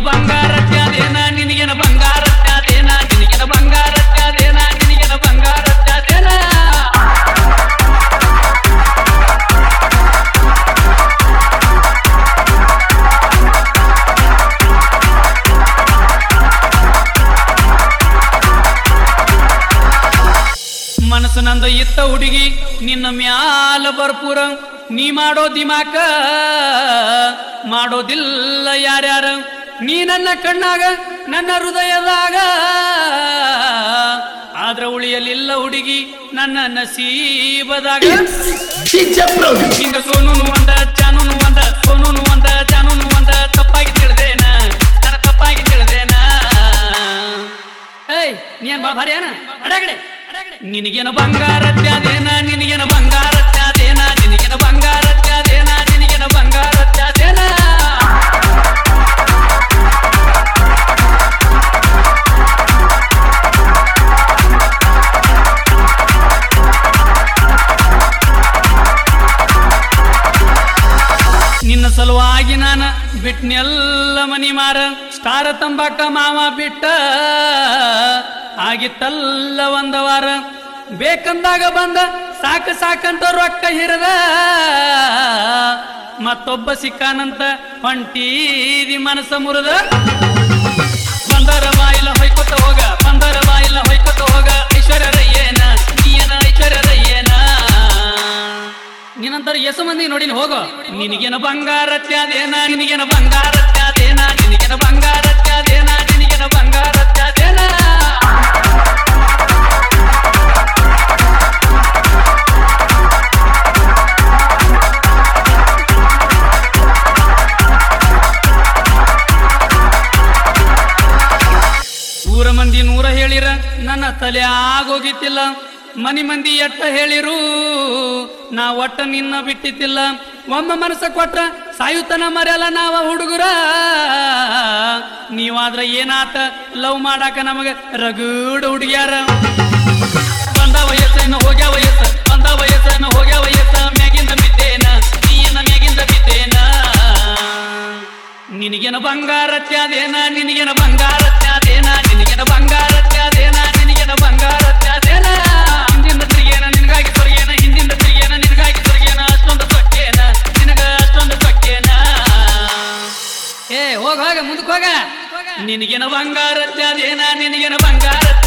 ಬಂಗಾರ ತ್ಯಾದೇನ ನಿನಗೆನ ಬಂಗಾರ ತ್ಯಾದೇನ ನಿನಗೆನ ಬಂಗಾರ ತ್ಯಾದೇನ ನಿನಗೆನ ಬಂಗಾರ ತ್ಯಾದೇನ ಮನಸ್ಸು ನಂದು ಇತ್ತ ಹುಡುಗಿ ನಿನ್ನ ಮ್ಯಾಲ ಬರ್ಪುರ ನೀ ಮಾಡೋ ದಿಮಾಕ ಮಾಡೋದಿಲ್ಲ ಯಾರ್ಯಾರ ನೀ ನನ್ನ ಕಣ್ಣಾಗ ನನ್ನ ಹೃದಯದಾಗ ಆದ್ರ ಉಳಿಯಲಿಲ್ಲ ಹುಡುಗಿ ನನ್ನ ನಸೀಬದಾಗ DJ Program. ಹಿಂಗ ಸೋನುನು ಒಂದ ಚಾನುನು ಒಂದ ಸೋನುನು ಒಂದ ಚಾನುನು ಒಂದ ತಪ್ಪಾಗಿ ತಿಳಿದೇನ ನನ್ನ ತಪ್ಪಾಗಿ ತಿಳಿದೇನ ಏಯ್ ನೀನ್ ಬಾ ಭಾರಿ ಏನ ಅಡಗಡೆ ನಿನಗೇನ ಬಂಗಾರ ತ್ಯಾದೇನ ನಿನಗೇನ ಬಂಗಾರ ತ್ಯಾದೇನ ನಿನಗೇನ ಬಂಗಾರ ತ್ಯಾದೇನ ನಿನಗೇನ ಬಂಗಾರ ತ್ಯಾದೇನ ನಿನ್ನ ಸಲುವಾಗಿ ನಾನು ಬಿಟ್ನೆಲ್ಲ ಮನಿ ಮಾರ ಸ್ಟಾರ ತಂಬಾಕ ಮಾವ ಬಿಟ್ಟ ಆಗಿತ್ತಲ್ಲ ಒಂದ ವಾರ ಬೇಕಂದಾಗ ಬಂದ ಸಾಕ ಸಾಕಂತ ರೊಕ್ಕ ಹಿರದ ಮತ್ತೊಬ್ಬ ಸಿಕ್ಕಾನಂತ ಹೊಂಟೀದಿ ಮನಸ್ಸ ಮುರಿದ ಬಂದರ ಬಾಯಿಲ ಹೊಯ್ಕೊತ ಹೋಗ ಬಂದರ ಬಾಯಿಲ ಹೊಯ್ಕೊತ ಹೋಗ ಐಶ್ವರ್ಯ ರಯ್ಯೇನ ನೀಯನ ಐಶ್ವರ್ಯ ರಯ್ಯೇನ ನಿನ್ನಂತರ ಎಸ ಮಂದಿ ನೋಡಿನ ಹೋಗೋ ನಿನಗೇನ ಬಂಗಾರ ತ್ಯಾದೇನ ನಿನಗೇನ ಬಂಗಾರ ತ್ಯಾದೇನ ನಿನಗೇನ ಬಂಗಾರ ತ್ಯಾದೇನ ನಿನಗೇನ ಬಂಗಾರ ತ್ಯಾದೇನ ಊರ ಮಂದಿ ನೂರ ಹೇಳಿರ ನನ್ನ ತಲೆ ಆಗೋಗಿತ್ತಿಲ್ಲ ಮನಿ ಮಂದಿ ಎಟ್ಟ ಹೇಳಿರು ನಾ ಒಟ್ಟ ನಿನ್ನ ಬಿಟ್ಟಿತ್ತಿಲ್ಲ ಒಮ್ಮ ಮನಸ್ಸ ಕೊಟ್ರ ಸಾಯುತನ ಮರೆಯಲ್ಲ ನಾವ ಹುಡುಗರ ನೀವಾದ್ರ ಏನಾತ ಲವ್ ಮಾಡಾಕ ನಮಗ ರಗೂಡ ಹುಡುಗ್ಯಾರ ಬಂದ ವಯಸ್ಸೇನ ಹೋಗ್ಯ ವಯಸ್ಸ ಬಂದ ವಯಸ್ಸೇನ ಹೋಗ್ಯ ವಯಸ್ಸ ಮ್ಯಾಗಿಂದ ಬಿದ್ದೇನ ನೀನ ಮ್ಯಾಗಿಂದ ಬಿದ್ದೇನ ನಿನಗೇನ ಬಂಗಾರ ತ್ಯಾದೇನ ನಿನಗೇನ ಬಂಗಾರ ತ್ಯಾದೇನ ನಿನಗೇನ ಬಂಗಾರ ತ್ಯಾದೇನ ನಿನಗೇನ ಬಂಗಾರ ತ್ಯಾದೇನ ಹಿಂದಿಂದ ತಿರುಗೇನ ನಿನಗಾಗಿ ಸೊರಗೇನ ಹಿಂದಿಂದ ತಿರುಗೇನ ನಿನಗಾಗಿ ಸೊರಗೇನ ಅಷ್ಟೊಂದು ಸೊಕ್ಕೇನ ನಿನಗ ಅಷ್ಟೊಂದು ಸೊಕ್ಕೇನ ಏ ಹೋಗ ಹೋಗ ಮುಂದಕ್ಕೆ ಹೋಗ ನಿನಗೇನ ಬಂಗಾರ ತ್ಯಾದೇನ ನಿನಗೇನ ಬಂಗಾರ